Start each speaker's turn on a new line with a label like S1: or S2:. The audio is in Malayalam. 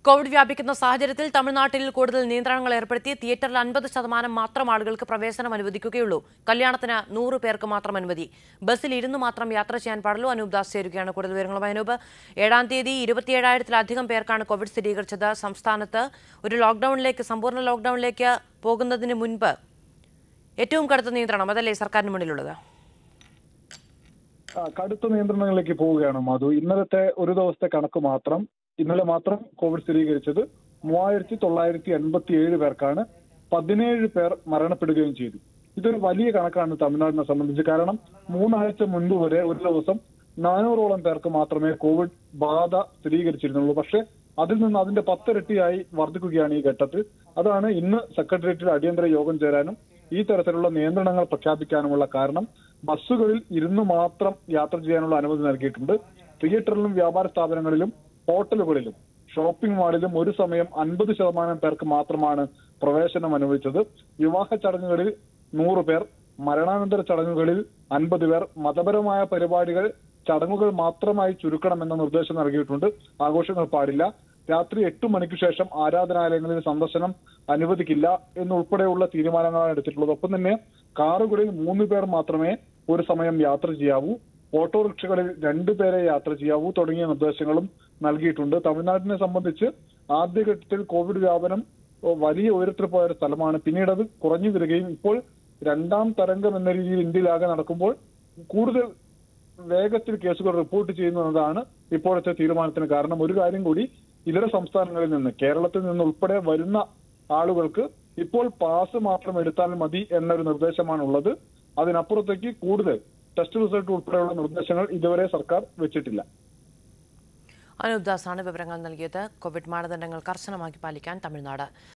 S1: കോവിഡ് വ്യാപിക്കുന്ന സാഹചര്യത്തിൽ തമിഴ്നാട്ടിൽ കൂടുതൽ നിയന്ത്രണങ്ങൾ ഏർപ്പെടുത്തി തിയേറ്ററിൽ അൻപത് ശതമാനം മാത്രം ആളുകൾക്ക് പ്രവേശനം അനുവദിക്കുകയുള്ളൂ കല്യാണത്തിന് നൂറ് പേർക്ക് മാത്രം അനുമതി ബസ്സിൽ ഇരുന്ന് മാത്രം യാത്ര ചെയ്യാൻ പാടുള്ളൂ അനൂപ് ദാസ് ചേരുകയാണ് കൂടുതൽ വിവരങ്ങളുമായി അനൂപ് ഏഴാം തീയതി ഇരുപത്തിയേഴായിരത്തിലധികം പേർക്കാണ് കോവിഡ് സ്ഥിരീകരിച്ചത് സംസ്ഥാനത്ത് ഒരു ലോക്ഡൌണിലേക്ക് സമ്പൂർണ്ണ ലോക്ഡൌണിലേക്ക് പോകുന്നതിന് മുൻപ് ഏറ്റവും കടുത്ത നിയന്ത്രണം അതല്ലേ സർക്കാരിന് മുന്നിലുള്ളത്
S2: ആ, കടുത്ത നിയന്ത്രണങ്ങളിലേക്ക് പോവുകയാണ് മധു ഇന്നലത്തെ ഒരു ദിവസത്തെ കണക്ക് മാത്രം ഇന്നലെ മാത്രം കോവിഡ് സ്ഥിരീകരിച്ചത് മൂവായിരത്തി തൊള്ളായിരത്തി എൺപത്തി ഏഴ് പേർക്കാണ് പതിനേഴ് പേർ മരണപ്പെടുകയും ചെയ്തു ഇതൊരു വലിയ കണക്കാണ് തമിഴ്നാടിനെ സംബന്ധിച്ച് കാരണം മൂന്നാഴ്ച മുൻപ് വരെ ഒരു ദിവസം നാനൂറോളം പേർക്ക് മാത്രമേ കോവിഡ് ബാധ സ്ഥിരീകരിച്ചിരുന്നുള്ളൂ പക്ഷേ അതിൽ നിന്ന് അതിന്റെ പത്തിരട്ടിയായി വർദ്ധിക്കുകയാണ് ഈ ഘട്ടത്തിൽ അതാണ് ഇന്ന് സെക്രട്ടേറിയറ്റിൽ അടിയന്തര യോഗം ചേരാനും ഈ തരത്തിലുള്ള നിയന്ത്രണങ്ങൾ പ്രഖ്യാപിക്കാനുമുള്ള കാരണം ബസ്സുകളിൽ ഇരുന്ന് മാത്രം യാത്ര ചെയ്യാനുള്ള അനുമതി നൽകിയിട്ടുണ്ട് തിയേറ്ററിലും വ്യാപാര സ്ഥാപനങ്ങളിലും ഹോട്ടലുകളിലും ഷോപ്പിംഗ് മാളിലും ഒരു സമയം അൻപത് ശതമാനം പേർക്ക് മാത്രമാണ് പ്രവേശനം അനുവദിച്ചത് വിവാഹ ചടങ്ങുകളിൽ നൂറ് പേർ മരണാനന്തര ചടങ്ങുകളിൽ അൻപത് പേർ മതപരമായ പരിപാടികൾ ചടങ്ങുകൾ മാത്രമായി ചുരുക്കണമെന്ന നിർദ്ദേശം നൽകിയിട്ടുണ്ട് ആഘോഷങ്ങൾ പാടില്ല രാത്രി എട്ട് മണിക്ക് ശേഷം ആരാധനാലയങ്ങളിൽ സന്ദർശനം അനുവദിക്കില്ല എന്നുൾപ്പെടെയുള്ള തീരുമാനങ്ങളാണ് എടുത്തിട്ടുള്ളത് ഒപ്പം തന്നെ കാറുകളിൽ മൂന്ന് പേർ മാത്രമേ ഒരു സമയം യാത്ര ചെയ്യാവൂ ഓട്ടോറിക്ഷകളിൽ രണ്ടു പേരെ യാത്ര ചെയ്യാവൂ തുടങ്ങിയ നിർദ്ദേശങ്ങളും നൽകിയിട്ടുണ്ട് തമിഴ്നാടിനെ സംബന്ധിച്ച് ആദ്യഘട്ടത്തിൽ കോവിഡ് വ്യാപനം ഓ, വലിയ ഉയരത്തിൽ പോയ ഒരു സ്ഥലമാണ് പിന്നീട് അത് കുറഞ്ഞു വരികയും ഇപ്പോൾ രണ്ടാം തരംഗം എന്ന രീതിയിൽ ഇന്ത്യയിലാകെ നടക്കുമ്പോൾ കൂടുതൽ വേഗത്തിൽ കേസുകൾ റിപ്പോർട്ട് ചെയ്യുന്നു എന്നതാണ് ഇപ്പോഴത്തെ തീരുമാനത്തിന് കാരണം ഒരു കാര്യം കൂടി ഇതര സംസ്ഥാനങ്ങളിൽ നിന്ന് കേരളത്തിൽ നിന്ന് ഉൾപ്പെടെ വരുന്ന ആളുകൾക്ക് ഇപ്പോൾ പാസ് മാത്രം എടുത്താൽ മതി എന്നൊരു നിർദ്ദേശമാണ് ഉള്ളത് അതിനപ്പുറത്തേക്ക് കൂടുതൽ ടെസ്റ്റ് റിസൾട്ട് ഉൾപ്പെടെയുള്ള നിർദ്ദേശങ്ങൾ ഇതുവരെ സർക്കാർ വെച്ചിട്ടില്ല
S1: അനൂപ് ദാസാണ് വിവരങ്ങൾ നൽകിയത് കോവിഡ് മാനദണ്ഡങ്ങൾ കർശനമാക്കി പാലിക്കാൻ തമിഴ്നാട്